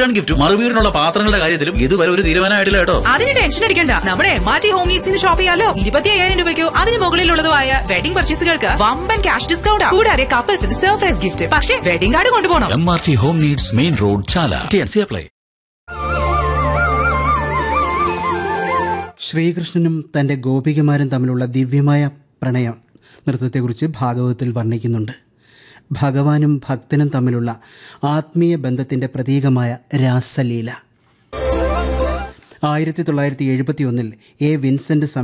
return ഗിഫ്റ്റും മറുവീടിനുള്ള പാത്രങ്ങളുടെ കാര്യത്തിലും ഇതുവരെ ഒരു തീരുമാനമായിട്ടില്ല കേട്ടോ അതിന് ടെൻഷൻ അടിക്കണ്ട നമ്മുടെ എം ആർ ടി ഹോം നീഡ്സിന് ഷോപ്പ് ചെയ്യാലോ ഇരുപത്തി അയ്യായിരം രൂപയ്ക്കോ അതിന് മുകളിലുള്ളതുമായ വെഡിംഗ് പർച്ചേസുകൾക്ക് വമ്പൻ ക്യാഷ് ഡിസ്കൗണ്ട് കൂടാതെ കപ്പിൾസിന് സർപ്രൈസ് ഗിഫ്റ്റ് പക്ഷേ വെഡിംഗ് കാർഡ് കൊണ്ടുപോകണം M R T home needs main road Chala T N C apply ശ്രീകൃഷ്ണനും തൻ്റെ ഗോപികമാരും തമ്മിലുള്ള ദിവ്യമായ പ്രണയം നൃത്തത്തെക്കുറിച്ച് ഭാഗവതത്തിൽ വർണ്ണിക്കുന്നുണ്ട് ഭഗവാനും ഭക്തനും തമ്മിലുള്ള ആത്മീയ ബന്ധത്തിൻ്റെ പ്രതീകമായ രാസലീല ആയിരത്തി തൊള്ളായിരത്തി എഴുപത്തി ഒന്നിൽ എ വിൻസെൻ്റ്